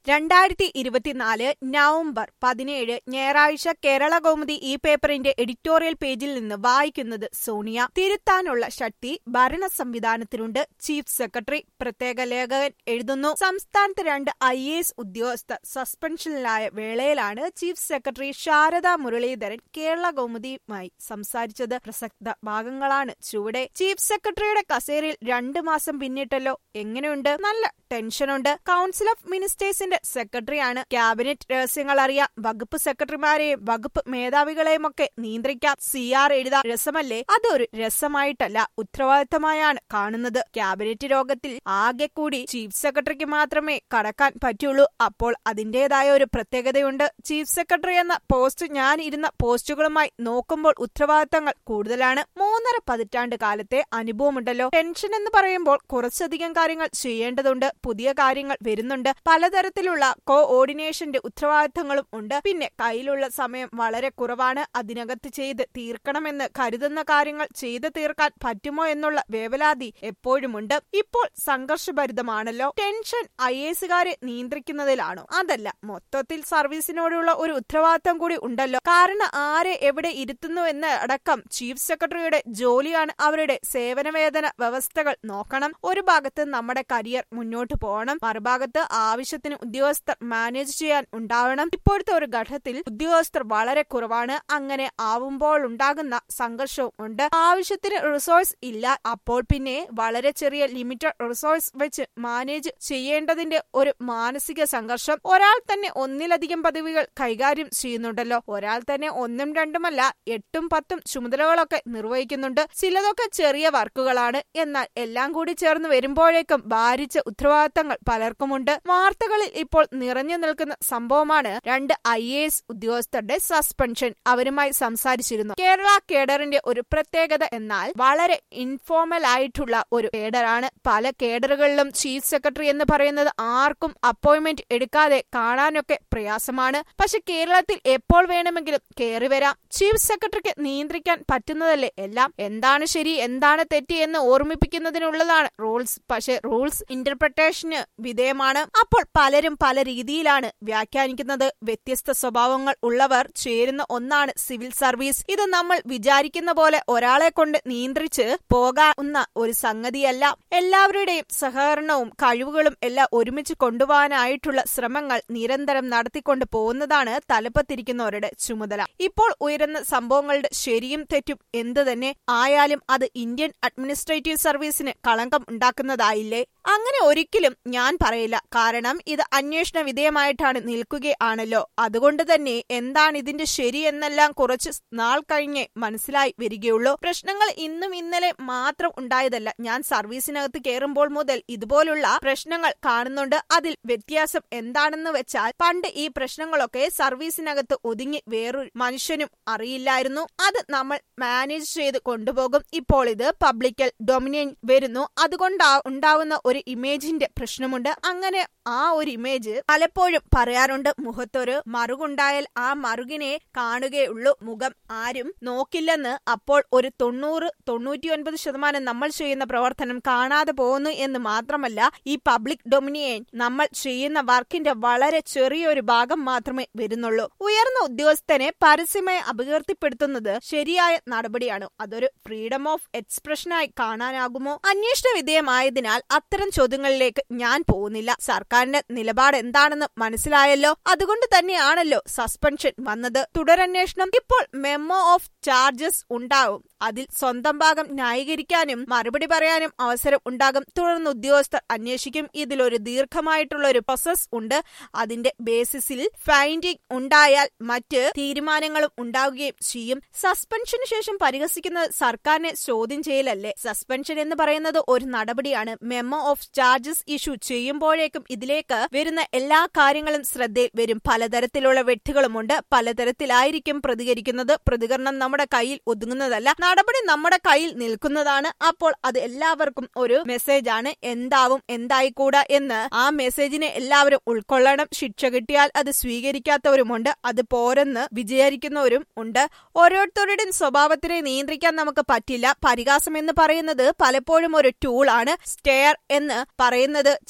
രണ്ടായിരത്തി ഇരുപത്തിനാല് നവംബർ പതിനേഴ് ഞായറാഴ്ച കേരള കൗമുദി ഈ പേപ്പറിന്റെ എഡിറ്റോറിയൽ പേജിൽ നിന്ന് വായിക്കുന്നത് സോണിയ തിരുത്താനുള്ള ശക്തി ഭരണ സംവിധാനത്തിനുണ്ട് ചീഫ് സെക്രട്ടറി പ്രത്യേക ലേഖകൻ എഴുതുന്നു സംസ്ഥാനത്ത് രണ്ട് ഐ എ എസ് ഉദ്യോഗസ്ഥർ സസ്പെൻഷനിലായ വേളയിലാണ് ചീഫ് സെക്രട്ടറി ശാരദ മുരളീധരൻ കേരള കൗമുദിയുമായി സംസാരിച്ചത് പ്രസക്ത ഭാഗങ്ങളാണ് ചുവടെ ചീഫ് സെക്രട്ടറിയുടെ കസേരയിൽ രണ്ട് മാസം പിന്നിട്ടല്ലോ എങ്ങനെയുണ്ട് നല്ല ടെൻഷനുണ്ട് കൗൺസിൽ ഓഫ് മിനിസ്റ്റേഴ്സിന്റെ സെക്രട്ടറിയാണ് ക്യാബിനറ്റ് രഹസ്യങ്ങൾ അറിയാം വകുപ്പ് സെക്രട്ടറിമാരെയും വകുപ്പ് മേധാവികളെയും ഒക്കെ നിയന്ത്രിക്കാം സി ആർ എഴുതാൻ രസമല്ലേ അതൊരു രസമായിട്ടല്ല ഉത്തരവാദിത്തമായാണ് കാണുന്നത് ക്യാബിനറ്റ് രോഗത്തിൽ ആകെ കൂടി ചീഫ് സെക്രട്ടറിക്ക് മാത്രമേ കടക്കാൻ പറ്റുള്ളൂ അപ്പോൾ അതിന്റേതായ ഒരു പ്രത്യേകതയുണ്ട് ചീഫ് സെക്രട്ടറി എന്ന പോസ്റ്റ് ഞാൻ ഇരുന്ന പോസ്റ്റുകളുമായി നോക്കുമ്പോൾ ഉത്തരവാദിത്തങ്ങൾ കൂടുതലാണ് മൂന്നര പതിറ്റാണ്ട് കാലത്തെ അനുഭവമുണ്ടല്ലോ ടെൻഷൻ എന്ന് പറയുമ്പോൾ കുറച്ചധികം കാര്യങ്ങൾ ചെയ്യേണ്ടതുണ്ട് പുതിയ കാര്യങ്ങൾ വരുന്നുണ്ട് പലതരത്തിലുള്ള കോ ഓർഡിനേഷന്റെ ഉത്തരവാദിത്തങ്ങളും ഉണ്ട് പിന്നെ കയ്യിലുള്ള സമയം വളരെ കുറവാണ് അതിനകത്ത് ചെയ്ത് തീർക്കണമെന്ന് കരുതുന്ന കാര്യങ്ങൾ ചെയ്തു തീർക്കാൻ പറ്റുമോ എന്നുള്ള വേവലാതി എപ്പോഴുമുണ്ട് ഇപ്പോൾ സംഘർഷഭരിതമാണല്ലോ ടെൻഷൻ ഐ എസുകാരെ നിയന്ത്രിക്കുന്നതിലാണോ അതല്ല മൊത്തത്തിൽ സർവീസിനോടുള്ള ഒരു ഉത്തരവാദിത്തം കൂടി ഉണ്ടല്ലോ കാരണം ആരെ എവിടെ ഇരുത്തുന്നു എന്ന് അടക്കം ചീഫ് സെക്രട്ടറിയുടെ ജോലിയാണ് അവരുടെ സേവനവേതന വ്യവസ്ഥകൾ നോക്കണം ഒരു ഭാഗത്ത് നമ്മുടെ കരിയർ മുന്നോട്ട് പോകണം മറുഭാഗത്ത് ആവശ്യത്തിന് ഉദ്യോഗസ്ഥർ മാനേജ് ചെയ്യാൻ ഉണ്ടാവണം ഇപ്പോഴത്തെ ഒരു ഘട്ടത്തിൽ ഉദ്യോഗസ്ഥർ വളരെ കുറവാണ് അങ്ങനെ ആവുമ്പോൾ ഉണ്ടാകുന്ന സംഘർഷവും ഉണ്ട് ആവശ്യത്തിന് റിസോഴ്സ് ഇല്ല അപ്പോൾ പിന്നെ വളരെ ചെറിയ ലിമിറ്റഡ് റിസോഴ്സ് വെച്ച് മാനേജ് ചെയ്യേണ്ടതിന്റെ ഒരു മാനസിക സംഘർഷം ഒരാൾ തന്നെ ഒന്നിലധികം പദവികൾ കൈകാര്യം ചെയ്യുന്നുണ്ടല്ലോ ഒരാൾ തന്നെ ഒന്നും രണ്ടുമല്ല എട്ടും പത്തും ചുമതലകളൊക്കെ നിർവഹിക്കുന്നുണ്ട് ചിലതൊക്കെ ചെറിയ വർക്കുകളാണ് എന്നാൽ എല്ലാം കൂടി ചേർന്ന് വരുമ്പോഴേക്കും ഭാരിച്ച ഉത്തരവാദിത്തങ്ങൾ പലർക്കുമുണ്ട് വാർത്തകളിൽ ഇപ്പോൾ നിറഞ്ഞു നിൽക്കുന്ന സംഭവമാണ് രണ്ട് ഐ എ എസ് ഉദ്യോഗസ്ഥരുടെ സസ്പെൻഷൻ അവരുമായി സംസാരിച്ചിരുന്നു കേരള കേഡറിന്റെ ഒരു പ്രത്യേകത എന്നാൽ വളരെ ഇൻഫോർമൽ ആയിട്ടുള്ള ഒരു കേഡറാണ് പല കേഡറുകളിലും ചീഫ് സെക്രട്ടറി എന്ന് പറയുന്നത് ആർക്കും അപ്പോയിന്റ്മെന്റ് എടുക്കാതെ കാണാനൊക്കെ പ്രയാസമാണ് പക്ഷെ കേരളത്തിൽ എപ്പോൾ വേണമെങ്കിലും കയറി വരാം ചീഫ് സെക്രട്ടറിക്ക് നിയന്ത്രിക്കാൻ പറ്റുന്നതല്ലേ എല്ലാം എന്താണ് ശരി എന്താണ് തെറ്റി എന്ന് ഓർമ്മിപ്പിക്കുന്നതിനുള്ളതാണ് റൂൾസ് പക്ഷെ റൂൾസ് ഇന്റർപ്രിട്ടേഷന് വിധേയമാണ് അപ്പോൾ പലരും പല രീതിയിലാണ് വ്യാഖ്യാനിക്കുന്നത് വ്യത്യസ്ത സ്വഭാവങ്ങൾ ഉള്ളവർ ചേരുന്ന ഒന്നാണ് സിവിൽ സർവീസ് ഇത് നമ്മൾ വിചാരിക്കുന്ന പോലെ ഒരാളെ കൊണ്ട് നിയന്ത്രിച്ച് പോകാവുന്ന ഒരു സംഗതിയല്ല എല്ലാവരുടെയും സഹകരണവും കഴിവുകളും എല്ലാം ഒരുമിച്ച് കൊണ്ടുപോകാനായിട്ടുള്ള ശ്രമങ്ങൾ നിരന്തരം നടത്തിക്കൊണ്ട് പോകുന്നതാണ് തലപ്പത്തിരിക്കുന്നവരുടെ ചുമതല ഇപ്പോൾ ഉയരുന്ന സംഭവങ്ങളുടെ ശരിയും തെറ്റും എന്ത് തന്നെ ആയാലും അത് ഇന്ത്യൻ അഡ്മിനിസ്ട്രേറ്റീവ് സർവീസിന് കളങ്കം ഉണ്ടാക്കുന്നതായില്ലേ അങ്ങനെ ഒരിക്കലും ഞാൻ പറയില്ല കാരണം ഇത് അന്വേഷണ വിധേയമായിട്ടാണ് നിൽക്കുകയാണല്ലോ അതുകൊണ്ട് തന്നെ എന്താണ് ഇതിന്റെ ശരി എന്നെല്ലാം കുറച്ച് നാൾ കഴിഞ്ഞേ മനസ്സിലായി വരികയുള്ളൂ പ്രശ്നങ്ങൾ ഇന്നും ഇന്നലെ മാത്രം ഉണ്ടായതല്ല ഞാൻ സർവീസിനകത്ത് കയറുമ്പോൾ മുതൽ ഇതുപോലുള്ള പ്രശ്നങ്ങൾ കാണുന്നുണ്ട് അതിൽ വ്യത്യാസം എന്താണെന്ന് വെച്ചാൽ പണ്ട് ഈ പ്രശ്നങ്ങളൊക്കെ സർവീസിനകത്ത് ഒതുങ്ങി വേറൊരു മനുഷ്യനും അറിയില്ലായിരുന്നു അത് നമ്മൾ മാനേജ് ചെയ്ത് കൊണ്ടുപോകും ഇപ്പോൾ ഇത് പബ്ലിക്കൽ ഡൊമിനിയൻ വരുന്നു അതുകൊണ്ട് ഉണ്ടാവുന്ന ഒരു ഇമേജിന്റെ പ്രശ്നമുണ്ട് അങ്ങനെ ആ ഒരു ഇമേജ് പലപ്പോഴും പറയാറുണ്ട് മുഖത്തൊരു മറുകുണ്ടായാൽ ആ മറുകിനെ കാണുകയുള്ളൂ മുഖം ആരും നോക്കില്ലെന്ന് അപ്പോൾ ഒരു തൊണ്ണൂറ് തൊണ്ണൂറ്റിയൊൻപത് ശതമാനം നമ്മൾ ചെയ്യുന്ന പ്രവർത്തനം കാണാതെ പോകുന്നു എന്ന് മാത്രമല്ല ഈ പബ്ലിക് ഡൊമിനിയൻ നമ്മൾ ചെയ്യുന്ന വർക്കിന്റെ വളരെ ചെറിയൊരു ഭാഗം മാത്രമേ വരുന്നുള്ളൂ ഉയർന്ന ഉദ്യോഗസ്ഥനെ പരസ്യമായി അപകീർത്തിപ്പെടുത്തുന്നത് ശരിയായ നടപടിയാണ് അതൊരു ഫ്രീഡം ഓഫ് എക്സ്പ്രഷനായി കാണാനാകുമോ അന്വേഷണ വിധേയമായതിനാൽ അത്തരം ചോദ്യങ്ങളിലേക്ക് ഞാൻ പോകുന്നില്ല സർക്കാരിന്റെ നിലപാട് എന്താണെന്ന് മനസ്സിലായല്ലോ അതുകൊണ്ട് തന്നെയാണല്ലോ സസ്പെൻഷൻ വന്നത് തുടരന്വേഷണം ഇപ്പോൾ മെമ്മോ ഓഫ് ചാർജസ് ഉണ്ടാവും അതിൽ സ്വന്തം ഭാഗം ന്യായീകരിക്കാനും മറുപടി പറയാനും അവസരം ഉണ്ടാകും തുടർന്ന് ഉദ്യോഗസ്ഥർ അന്വേഷിക്കും ഇതിലൊരു ദീർഘമായിട്ടുള്ള ഒരു പ്രോസസ് ഉണ്ട് അതിന്റെ ബേസിസിൽ ഫൈൻഡിംഗ് ഉണ്ടായാൽ മറ്റ് തീരുമാനങ്ങളും ഉണ്ടാവുകയും ചെയ്യും സസ്പെൻഷന് ശേഷം പരിഹസിക്കുന്നത് സർക്കാരിനെ ചോദ്യം ചെയ്യലല്ലേ സസ്പെൻഷൻ എന്ന് പറയുന്നത് ഒരു നടപടിയാണ് മെമ്മോ ഓഫ് ചാർജസ് ഇഷ്യൂ ചെയ്യുമ്പോഴേക്കും ഇതിലേക്ക് വരുന്ന എല്ലാ കാര്യങ്ങളും ശ്രദ്ധയിൽ വരും പലതരത്തിലുള്ള വ്യക്തികളുമുണ്ട് പലതരത്തിലായിരിക്കും പ്രതികരിക്കുന്നത് പ്രതികരണം നമ്മുടെ കയ്യിൽ ഒതുങ്ങുന്നതല്ല നടപടി നമ്മുടെ കയ്യിൽ നിൽക്കുന്നതാണ് അപ്പോൾ അത് എല്ലാവർക്കും ഒരു മെസ്സേജ് ആണ് എന്താവും എന്തായിക്കൂടാ എന്ന് ആ മെസ്സേജിനെ എല്ലാവരും ഉൾക്കൊള്ളണം ശിക്ഷ കിട്ടിയാൽ അത് സ്വീകരിക്കാത്തവരുമുണ്ട് അത് പോരെന്ന് വിചാരിക്കുന്നവരും ഉണ്ട് ഓരോരുത്തരുടെയും സ്വഭാവത്തിനെ നിയന്ത്രിക്കാൻ നമുക്ക് പറ്റില്ല പരിഹാസം എന്ന് പറയുന്നത് പലപ്പോഴും ഒരു ടൂൾ ആണ് സ്റ്റെയർ എന്ന് പറയുന്നത് ചില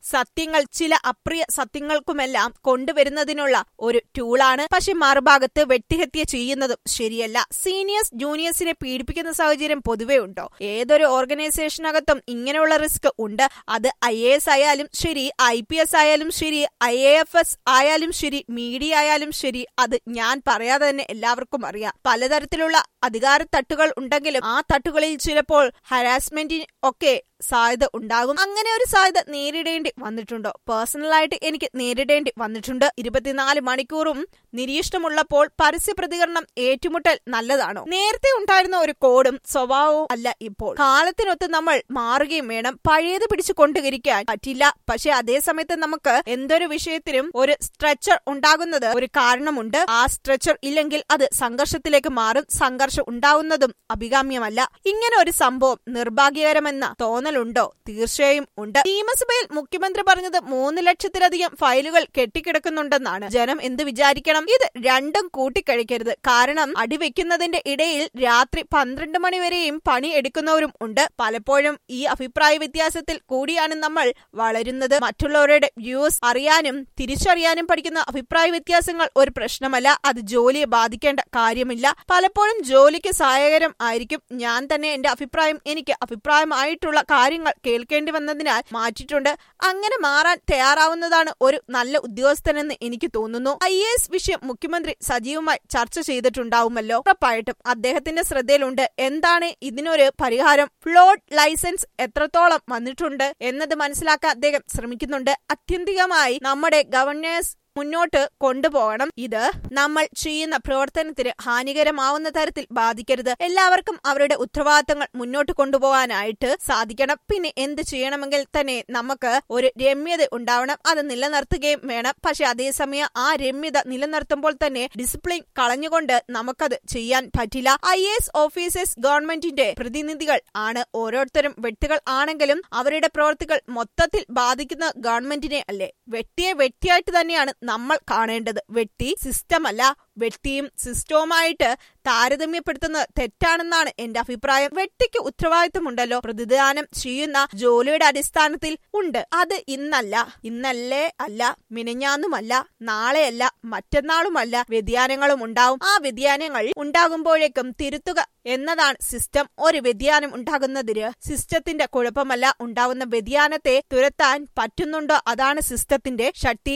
സത്യങ്ങൾ ചില അപ്രിയ സത്യങ്ങൾക്കുമെല്ലാം കൊണ്ടുവരുന്നതിനുള്ള ഒരു ടൂളാണ് പക്ഷെ മറുഭാഗത്ത് വെട്ടിഹത്യ ചെയ്യുന്നതും ശരിയല്ല സീനിയേഴ്സ് ജൂനിയേഴ്സിനെ പീഡിപ്പിക്കുന്ന സാഹചര്യം പൊതുവെ ഉണ്ടോ ഏതൊരു ഓർഗനൈസേഷനകത്തും ഇങ്ങനെയുള്ള റിസ്ക് ഉണ്ട് അത് ഐ എ എസ് ആയാലും ശരി ഐ പി എസ് ആയാലും ശരി ഐ എ എഫ് എസ് ആയാലും ശരി മീഡിയ ആയാലും ശരി അത് ഞാൻ പറയാതെ തന്നെ എല്ലാവർക്കും അറിയാം പലതരത്തിലുള്ള അധികാര തട്ടുകൾ ഉണ്ടെങ്കിലും ആ തട്ടുകളിൽ ചിലപ്പോൾ ഹരാസ്മെന്റിന് ഒക്കെ സാധ്യത ഉണ്ടാകും അങ്ങനെ ഒരു സാധ്യത നേരിടേണ്ടി വന്നിട്ടുണ്ടോ പേഴ്സണലായിട്ട് എനിക്ക് നേരിടേണ്ടി വന്നിട്ടുണ്ട് ഇരുപത്തിനാല് മണിക്കൂറും നിരീക്ഷണമുള്ളപ്പോൾ പരസ്യ പ്രതികരണം ഏറ്റുമുട്ടൽ നല്ലതാണോ നേരത്തെ ഉണ്ടായിരുന്ന ഒരു കോഡും സ്വഭാവവും അല്ല ഇപ്പോൾ കാലത്തിനൊത്ത് നമ്മൾ മാറുകയും വേണം പഴയത് പിടിച്ചു കൊണ്ടുകരിക്കാൻ പറ്റില്ല പക്ഷെ അതേ സമയത്ത് നമുക്ക് എന്തൊരു വിഷയത്തിനും ഒരു സ്ട്രെച്ചർ ഉണ്ടാകുന്നത് ഒരു കാരണമുണ്ട് ആ സ്ട്രെച്ചർ ഇല്ലെങ്കിൽ അത് സംഘർഷത്തിലേക്ക് മാറും സംഘർഷം ഉണ്ടാവുന്നതും അഭികാമ്യമല്ല ഇങ്ങനെ ഒരു സംഭവം നിർഭാഗ്യകരമെന്ന തോന്നലുണ്ടോ തീർച്ചയായും ഉണ്ട് നിയമസഭയിൽ മുഖ്യമന്ത്രി പറഞ്ഞത് മൂന്ന് ലക്ഷത്തിലധികം ഫയലുകൾ കെട്ടിക്കിടക്കുന്നുണ്ടെന്നാണ് ജനം എന്ത് വിചാരിക്കണം ഇത് രണ്ടും കൂട്ടിക്കഴിക്കരുത് കാരണം അടിവെക്കുന്നതിന്റെ ഇടയിൽ രാത്രി പന്ത്രണ്ട് മണി വരെയും പണി എടുക്കുന്നവരും ഉണ്ട് പലപ്പോഴും ഈ അഭിപ്രായ വ്യത്യാസത്തിൽ കൂടിയാണ് നമ്മൾ വളരുന്നത് മറ്റുള്ളവരുടെ വ്യൂസ് അറിയാനും തിരിച്ചറിയാനും പഠിക്കുന്ന അഭിപ്രായ വ്യത്യാസങ്ങൾ ഒരു പ്രശ്നമല്ല അത് ജോലിയെ ബാധിക്കേണ്ട കാര്യമില്ല പലപ്പോഴും ജോലിക്ക് സഹായകരം ആയിരിക്കും ഞാൻ തന്നെ എന്റെ അഭിപ്രായം എനിക്ക് അഭിപ്രായമായിട്ടുള്ള കാര്യങ്ങൾ കേൾക്കേണ്ടി വന്നതിനാൽ മാറ്റിയിട്ടുണ്ട് അങ്ങനെ മാറാൻ തയ്യാറാവുന്നതാണ് ഒരു നല്ല ഉദ്യോഗസ്ഥനെന്ന് എനിക്ക് തോന്നുന്നു ഐ എസ് വിഷയം മുഖ്യമന്ത്രി സജീവമായി ചർച്ച ചെയ്തിട്ടുണ്ടാവുമല്ലോ ഉറപ്പായിട്ടും അദ്ദേഹത്തിന്റെ ശ്രദ്ധയിലുണ്ട് എന്താണ് ഇതിനൊരു പരിഹാരം ഫ്ലോട്ട് ലൈസൻസ് എത്രത്തോളം വന്നിട്ടുണ്ട് എന്നത് മനസ്സിലാക്കാൻ അദ്ദേഹം ശ്രമിക്കുന്നുണ്ട് അത്യന്തികമായി നമ്മുടെ ഗവർണേഴ്സ് മുന്നോട്ട് കൊണ്ടുപോകണം ഇത് നമ്മൾ ചെയ്യുന്ന പ്രവർത്തനത്തിന് ഹാനികരമാവുന്ന തരത്തിൽ ബാധിക്കരുത് എല്ലാവർക്കും അവരുടെ ഉത്തരവാദിത്തങ്ങൾ മുന്നോട്ട് കൊണ്ടുപോകാനായിട്ട് സാധിക്കണം പിന്നെ എന്ത് ചെയ്യണമെങ്കിൽ തന്നെ നമുക്ക് ഒരു രമ്യത ഉണ്ടാവണം അത് നിലനിർത്തുകയും വേണം പക്ഷെ അതേസമയം ആ രമ്യത നിലനിർത്തുമ്പോൾ തന്നെ ഡിസിപ്ലിൻ കളഞ്ഞുകൊണ്ട് നമുക്കത് ചെയ്യാൻ പറ്റില്ല ഐ എസ് ഓഫീസേഴ്സ് ഗവൺമെന്റിന്റെ പ്രതിനിധികൾ ആണ് ഓരോരുത്തരും വ്യക്തികൾ ആണെങ്കിലും അവരുടെ പ്രവർത്തികൾ മൊത്തത്തിൽ ബാധിക്കുന്ന ഗവൺമെന്റിനെ അല്ലേ വ്യക്തിയെ വ്യക്തിയായിട്ട് തന്നെയാണ് നമ്മൾ കാണേണ്ടത് വ്യക്തി സിസ്റ്റം അല്ല വ്യക്തിയും സിസ്റ്റവുമായിട്ട് താരതമ്യപ്പെടുത്തുന്നത് തെറ്റാണെന്നാണ് എന്റെ അഭിപ്രായം വ്യക്തിക്ക് ഉത്തരവാദിത്തമുണ്ടല്ലോ പ്രതിദാനം ചെയ്യുന്ന ജോലിയുടെ അടിസ്ഥാനത്തിൽ ഉണ്ട് അത് ഇന്നല്ല ഇന്നല്ലേ അല്ല മിനഞ്ഞാന്നുമല്ല നാളെയല്ല മറ്റന്നാളുമല്ല വ്യതിയാനങ്ങളും ഉണ്ടാവും ആ വ്യതിയാനങ്ങൾ ഉണ്ടാകുമ്പോഴേക്കും തിരുത്തുക എന്നതാണ് സിസ്റ്റം ഒരു വ്യതിയാനം ഉണ്ടാകുന്നതിന് സിസ്റ്റത്തിന്റെ കുഴപ്പമല്ല ഉണ്ടാവുന്ന വ്യതിയാനത്തെ തുരത്താൻ പറ്റുന്നുണ്ടോ അതാണ് സിസ്റ്റത്തിന്റെ ശക്തി